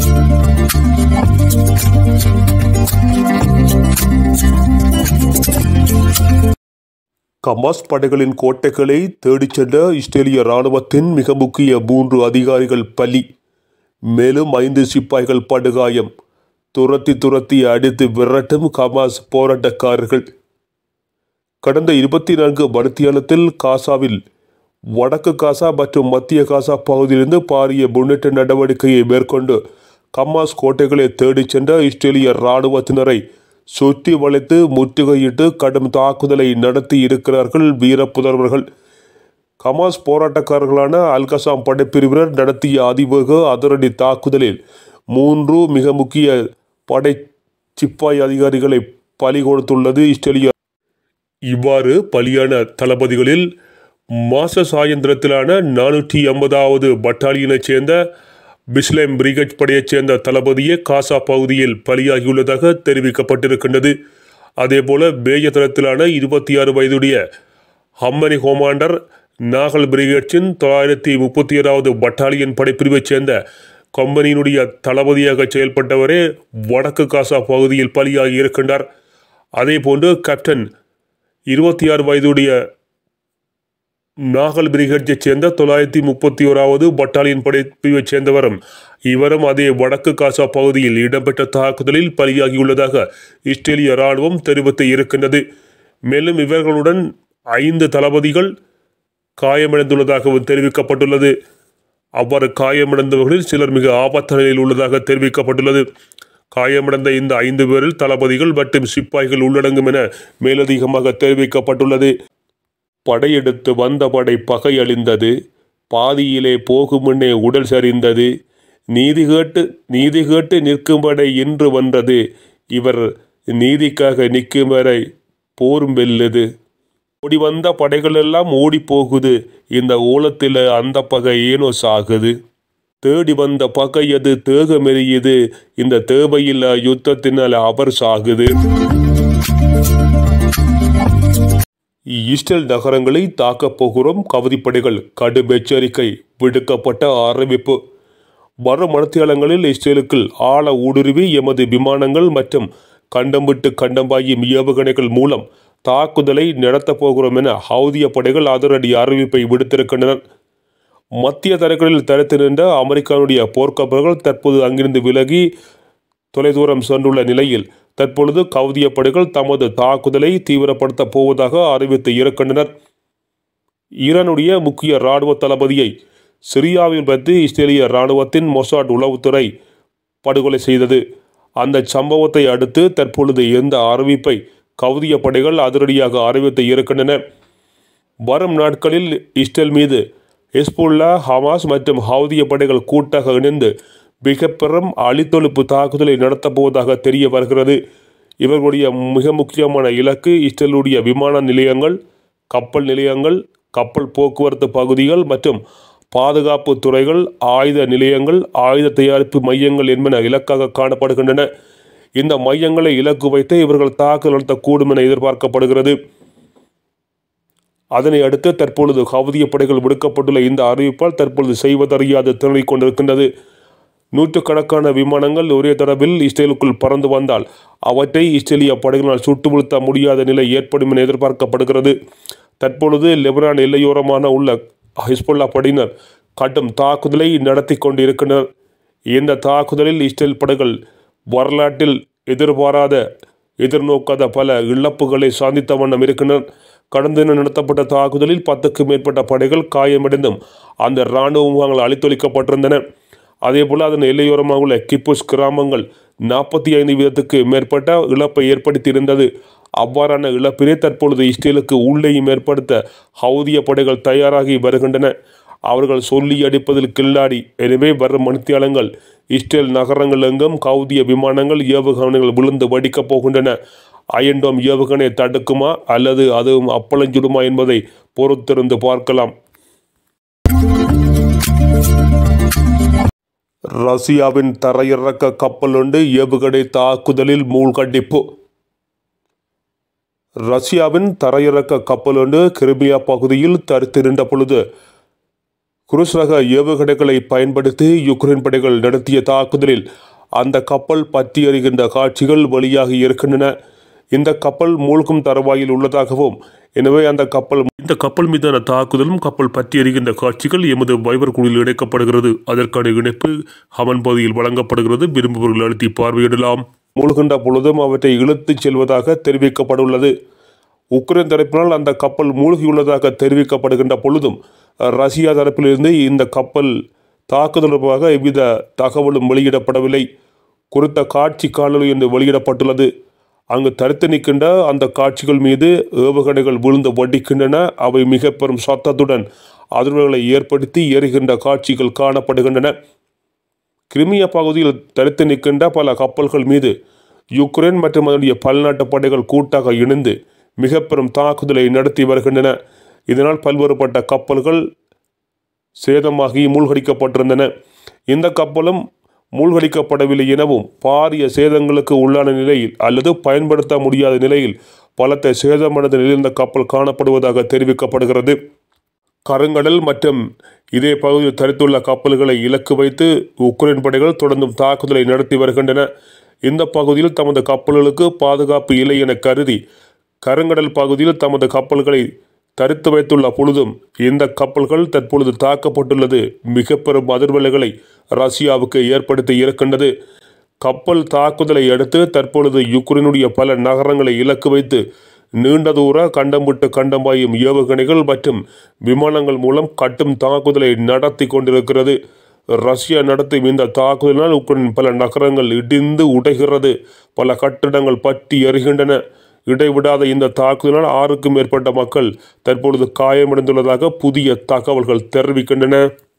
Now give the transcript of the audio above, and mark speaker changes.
Speaker 1: கமாஸ் படைகளின் கோட்டைகளை தேடிச் சென்ற இஸ்ரேலிய இராணுவத்தின் மிக முக்கிய மூன்று அதிகாரிகள் பலி மேலும் ஐந்து சிப்பாய்கள் படுகாயம் துரத்தி துரத்தி அடித்து விரட்டும் கமாஸ் போராட்டக்காரர்கள் கடந்த இருபத்தி நான்கு மணித்தியாலத்தில் காசாவில் வடக்கு காசா மற்றும் மத்திய காசா பகுதியிலிருந்து பாரிய முன்னேற்ற நடவடிக்கையை மேற்கொண்டு கமாஸ் கோட்டைகளை தேடிச் சென்ற இஸ்ரேலிய இராணுவத்தினரை சுற்றி வளைத்து முற்றுகையிட்டு கடும் தாக்குதலை நடத்தி இருக்கிறார்கள் வீரப்புதல்வர்கள் கமாஸ் போராட்டக்காரர்களான அல்கசாம் படைப்பிரிவினர் நடத்திய அதிவேக அதிரடி தாக்குதலில் மூன்று மிக முக்கிய படை சிப்பாய் அதிகாரிகளை பலி கொடுத்துள்ளது இஸ்ரேலிய இவ்வாறு பலியான தளபதிகளில் மாச சாயந்திரத்திலான நானூற்றி ஐம்பதாவது பட்டாலியனைச் சேர்ந்த பிஸ்லேம் பிரிகேட் படையைச் சேர்ந்த தளபதியே காசா பகுதியில் பலியாகியுள்ளதாக தெரிவிக்கப்பட்டிருக்கின்றது அதேபோல பேய தளத்திலான இருபத்தி ஆறு வயதுடைய ஹம்மனி ஹோமாண்டர் நாகல் பிரிகேட்ஸின் தொள்ளாயிரத்தி முப்பத்தி ஏழாவது பட்டாலியன் படைப்பிரிவைச் சேர்ந்த கம்பெனியினுடைய தளபதியாக செயல்பட்டவரே வடக்கு காசா பகுதியில் பலியாகி இருக்கின்றார் அதேபோன்று கேப்டன் இருபத்தி ஆறு வயதுடைய நாகல் பிரிகேட்ஸைச் சேர்ந்த தொள்ளாயிரத்தி முப்பத்தி ஓராவது பட்டாலியன் படைப்பிரிவைச் சேர்ந்தவரும் இவரும் அதே வடக்கு காசா பகுதியில் இடம்பெற்ற தாக்குதலில் பலியாகியுள்ளதாக இஸ்ரேலிய இராணுவம் தெரிவித்து இருக்கின்றது மேலும் இவர்களுடன் ஐந்து தளபதிகள் காயமடைந்துள்ளதாகவும் தெரிவிக்கப்பட்டுள்ளது அவ்வாறு காயமடைந்தவர்களில் சிலர் மிக ஆபத்தான நிலையில் உள்ளதாக தெரிவிக்கப்பட்டுள்ளது காயமடைந்த இந்த ஐந்து பேரில் தளபதிகள் மற்றும் சிப்பாய்கள் உள்ளடங்கும் என மேலதிகமாக தெரிவிக்கப்பட்டுள்ளது படையெடுத்து வந்த படை பகையழிந்தது பாதியிலே போகும் முன்னே உடல் சரிந்தது நீதி கேட்டு நீதி கேட்டு நிற்கும் படை இன்று வந்தது இவர் நீதிக்காக நிற்கும் வரை போரும் வெல்லுது ஓடி வந்த படைகள் எல்லாம் ஓடி போகுது இந்த ஓலத்தில் அந்த பகை ஏனோ சாகுது தேடி வந்த பகை அது தேகமெறியுது இந்த தேவையில் யுத்தத்தினால் அவர் சாகுது இஸ்ரேல் நகரங்களை தாக்கப் போகிறோம் கவதிப்படைகள் கடும் எச்சரிக்கை விடுக்கப்பட்ட அறிவிப்பு வரும் மனத்தியாளங்களில் இஸ்ரேலுக்குள் ஆழ ஊடுருவி எமது விமானங்கள் மற்றும் கண்டம் விட்டு கண்டம் பாயும் ஏவுகணைகள் மூலம் தாக்குதலை நடத்தப் போகிறோம் என ஹவுதிய படைகள் அதிரடி அறிவிப்பை விடுத்திருக்கின்றனர் மத்திய தரைகளில் தடுத்து நின்ற அமெரிக்காவுடைய போர்க்கப்பல்கள் தற்போது அங்கிருந்து விலகி தொலைதூரம் சென்றுள்ள நிலையில் தற்பொழுது கவுதிய படைகள் தமது தாக்குதலை தீவிரப்படுத்தப் போவதாக அறிவித்து இருக்கின்றனர் ஈரானுடைய முக்கிய இராணுவ தளபதியை சிரியாவில் வைத்து இஸ்ரேலிய இராணுவத்தின் மொசாட் உளவுத்துறை படுகொலை செய்தது அந்த சம்பவத்தை அடுத்து தற்பொழுது இந்த அறிவிப்பை கவுதிய படைகள் அதிரடியாக அறிவித்து இருக்கின்றன வரும் நாட்களில் இஸ்ரேல் மீது ஹெஸ்புல்லா ஹமாஸ் மற்றும் ஹவுதிய படைகள் கூட்டாக இணைந்து மிக பெரும் அழித்தொழிப்பு தாக்குதலை நடத்தப் போவதாக தெரிய வருகிறது இவர்களுடைய மிக முக்கியமான இலக்கு இஸ்ரேலுடைய விமான நிலையங்கள் கப்பல் நிலையங்கள் கப்பல் போக்குவரத்து பகுதிகள் மற்றும் பாதுகாப்பு துறைகள் ஆயுத நிலையங்கள் ஆயுத தயாரிப்பு மையங்கள் என்பன இலக்காக காணப்படுகின்றன இந்த மையங்களை இலக்கு வைத்து இவர்கள் தாக்குதல் நடத்தக்கூடும் என எதிர்பார்க்கப்படுகிறது அதனை அடுத்து தற்பொழுது ஹவுதிய படைகள் விடுக்கப்பட்டுள்ள இந்த அறிவிப்பால் தற்பொழுது செய்வதறியாது திணறிக் கொண்டிருக்கின்றது நூற்றுக்கணக்கான விமானங்கள் ஒரே தடவில் இஸ்ரேலுக்குள் பறந்து வந்தால் அவற்றை இஸ்ரேலிய படைகளால் சுட்டு வீழ்த்த முடியாத நிலை ஏற்படும் என எதிர்பார்க்கப்படுகிறது தற்பொழுது லெபனான் எல்லையோரமான உள்ள ஹிஸ்புல்லா படையினர் கடும் தாக்குதலை நடத்தி கொண்டிருக்கின்றனர் இந்த தாக்குதலில் இஸ்ரேல் படைகள் வரலாற்றில் எதிர்பாராத எதிர்நோக்காத பல இழப்புகளை சாந்தித்த வண்ணம் இருக்கின்றனர் கடந்த தினம் நடத்தப்பட்ட தாக்குதலில் பத்துக்கும் மேற்பட்ட படைகள் காயமடைந்தும் அந்த இராணுவ முகாம்கள் அழித்தொழிக்கப்பட்டிருந்தன அதேபோல் அதன் எல்லையோரமாக உள்ள கிப்புஸ் கிராமங்கள் நாற்பத்தி ஐந்து வீதத்துக்கு மேற்பட்ட இழப்பை ஏற்படுத்தியிருந்தது அவ்வாறான இழப்பினை தற்பொழுது இஸ்ரேலுக்கு உள்ளேயும் ஏற்படுத்த ஹவுதிய படைகள் தயாராகி வருகின்றன அவர்கள் சொல்லி அடிப்பதில் கில்லாடி எனவே வரும் மணித்தியாலங்கள் இஸ்ரேல் நகரங்கள் எங்கும் கவுதிய விமானங்கள் ஏவுகணைகள் விழுந்து வடிக்கப் போகின்றன அயன்டோம் ஏவுகணை தடுக்குமா அல்லது அதுவும் அப்பளஞ்சுடுமா என்பதை பொறுத்திருந்து பார்க்கலாம் ரஷ்யாவின் தரையிறக்க கப்பல் ஒன்று ஏவுகணை தாக்குதலில் மூழ்கடிப்பு ரஷ்யாவின் தரையிறக்க கப்பல் ஒன்று கிரிமியா பகுதியில் தரித்திருந்த பொழுது குருஸ் ரக ஏவுகணைகளை பயன்படுத்தி யுக்ரைன் படைகள் நடத்திய தாக்குதலில் அந்த கப்பல் பற்றி எறிகின்ற காட்சிகள் வெளியாகி இருக்கின்றன இந்த கப்பல் மூழ்கும் தருவாயில் உள்ளதாகவும் எனவே அந்த கப்பல் இந்த கப்பல் மீதான தாக்குதலும் கப்பல் பற்றி எறிகின்ற காட்சிகள் எமது வைபர் குழுவில் இணைக்கப்படுகிறது அதற்கான இணைப்பு ஹமன் பகுதியில் வழங்கப்படுகிறது விரும்புபவர்கள் அழுத்தி பார்வையிடலாம் மூழ்கின்ற பொழுதும் அவற்றை இழுத்துச் செல்வதாக தெரிவிக்கப்பட்டுள்ளது உக்ரைன் தரப்பினால் அந்த கப்பல் மூழ்கியுள்ளதாக தெரிவிக்கப்படுகின்ற பொழுதும் ரஷ்யா தரப்பிலிருந்து இந்த கப்பல் தாக்குதல் தொடர்பாக எவ்வித தகவலும் வெளியிடப்படவில்லை குறித்த காட்சி காணொலி என்று வெளியிடப்பட்டுள்ளது அங்கு தடுத்து நிற்கின்ற அந்த காட்சிகள் மீது ஏவுகணைகள் விழுந்து வடிக்கின்றன அவை மிக பெரும் சத்தத்துடன் அதிர்வுகளை ஏற்படுத்தி எரிகின்ற காட்சிகள் காணப்படுகின்றன கிரிமிய பகுதியில் தடுத்து நிற்கின்ற பல கப்பல்கள் மீது யுக்ரைன் மற்றும் அதனுடைய பல்நாட்டு படைகள் கூட்டாக இணைந்து மிக பெரும் தாக்குதலை நடத்தி வருகின்றன இதனால் பல்வேறுபட்ட கப்பல்கள் சேதமாகி மூழ்கடிக்கப்பட்டிருந்தன இந்த கப்பலும் மூழ்கடிக்கப்படவில்லை எனவும் பாரிய சேதங்களுக்கு உள்ளான நிலையில் அல்லது பயன்படுத்த முடியாத நிலையில் பலத்தை சேதமடைந்த நிலையில் இந்த கப்பல் காணப்படுவதாக தெரிவிக்கப்படுகிறது கருங்கடல் மற்றும் இதே பகுதியில் தரித்துள்ள கப்பல்களை இலக்கு வைத்து உக்ரைன் படைகள் தொடர்ந்தும் தாக்குதலை நடத்தி வருகின்றன இந்த பகுதியில் தமது கப்பல்களுக்கு பாதுகாப்பு இல்லை என கருதி கருங்கடல் பகுதியில் தமது கப்பல்களை தரித்து வைத்துள்ள பொழுதும் இந்த கப்பல்கள் தற்பொழுது தாக்கப்பட்டுள்ளது மிக பெரும் அதிர்வலைகளை ரஷ்யாவுக்கு ஏற்படுத்தி இருக்கின்றது கப்பல் தாக்குதலை அடுத்து தற்பொழுது யுக்ரைனுடைய பல நகரங்களை இலக்கு வைத்து நீண்ட தூர கண்டம் விட்டு கண்டம் பாயும் ஏவுகணைகள் மற்றும் விமானங்கள் மூலம் கட்டும் தாக்குதலை நடத்தி கொண்டிருக்கிறது ரஷ்யா நடத்தும் இந்த தாக்குதலினால் உக்ரைன் பல நகரங்கள் இடிந்து உடைகிறது பல கட்டிடங்கள் பற்றி எறிகின்றன இடைவிடாத இந்த தாக்குதலினால் ஆறுக்கும் மேற்பட்ட மக்கள் தற்பொழுது காயமடைந்துள்ளதாக புதிய தகவல்கள் தெரிவிக்கின்றன